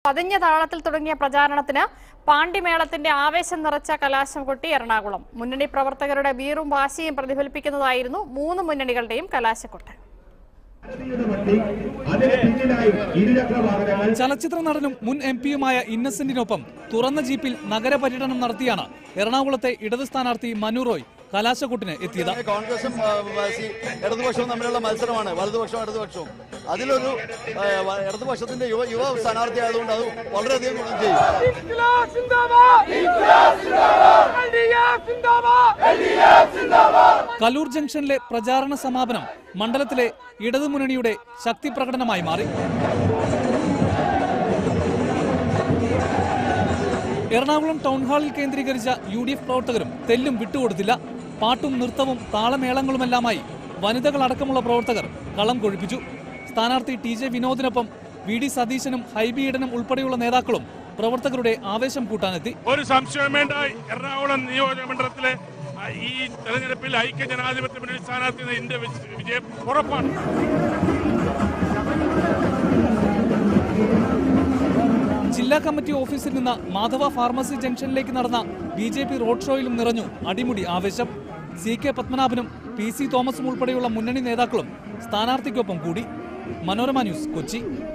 പതിഞ്ഞ താളത്തിൽ തുടങ്ങിയ പ്രചാരണത്തിന് പാണ്ടിമേളത്തിന്റെ ആവേശം നിറച്ച കലാശം കൊട്ടി എറണാകുളം മുന്നണി പ്രവർത്തകരുടെ വീറും വാശിയും പ്രതിഫലിപ്പിക്കുന്നതായിരുന്നു മൂന്ന് മുന്നണികളുടെയും കലാശക്കൊട്ട് അതിന് പിന്നിലായി ഇരുചക്ര വാഹനങ്ങൾ ചലച്ചിത്ര നടനും മുൻ എം പിയുമായ ഇന്നസെന്റിനൊപ്പം തുറന്ന ജീപ്പിൽ നഗരപര്യടനം നടത്തിയാണ് എറണാകുളത്തെ ഇടത് സ്ഥാനാർത്ഥി മനു റോയ് കലാശക്കൊട്ടിന് എത്തിയത് കോൺഗ്രസും ആ, സി- ഇടതുപക്ഷവും തമ്മിലുള്ള മത്സരമാണ് വലതുപക്ഷവും ഇടതുപക്ഷവും അതിലൊരു ആ, വ- ഇടതുപക്ഷത്തിന്റെ യുവ യുവ സ്ഥാനാർത്ഥി ആയതുകൊണ്ട് അത് വളരെയധികം ഗുണം ചെയ്യും കലൂർ ജംഗ്ഷനിലെ പ്രചാരണ സമാപനം മണ്ഡലത്തിലെ ഇടതുമുന്നണിയുടെ ശക്തി പ്രകടനമായി മാറി എറണാകുളം ടൗൺ ഹാളിൽ കേന്ദ്രീകരിച്ച യു ഡി എഫ് പ്രവർത്തകരും തെല്ലും വിട്ടുകൊടുത്തില്ല പാട്ടും നൃത്തവും താളമേളങ്ങളുമെല്ലാമായി വനിതകളടക്കമുള്ള പ്രവർത്തകർ കളം കൊഴിപ്പിച്ചു സ്ഥാനാർത്ഥി ടി ജെ വിനോദിനൊപ്പം വി ഡി സതീശനും ഹൈബി ഈഡനും ഉൾപ്പെടെയുള്ള നേതാക്കളും പ്രവർത്തകരുടെ ആവേശം കൂട്ടാനെത്തി ഒരു സംശയം വേണ്ട എറണാകുളം നിയോജക മണ്ഡലത്തിലെ ആ, ഈ തെരഞ്ഞെടുപ്പിൽ ഐക്യ ജനാധിപത്യ മുന്നണി സ്ഥാനാർത്ഥി എന്റെ വിജയം ഉറപ്പാണ് ജില്ലാ കമ്മിറ്റി ഓഫീസിൽ നിന്ന് മാധവ ഫാർമസി ജംഗ്ഷനിലേക്ക് നടന്ന ബി ജെ പി റോഡ് ഷോയിലും നിറഞ്ഞു അടിമുടി ആവേശം സി കെ പത്മനാഭനും പി സി തോമസും ഉൾപ്പെടെയുള്ള മുന്നണി നേതാക്കളും സ്ഥാനാർത്ഥിക്കൊപ്പം കൂടി മനോരമ ന്യൂസ് കൊച്ചി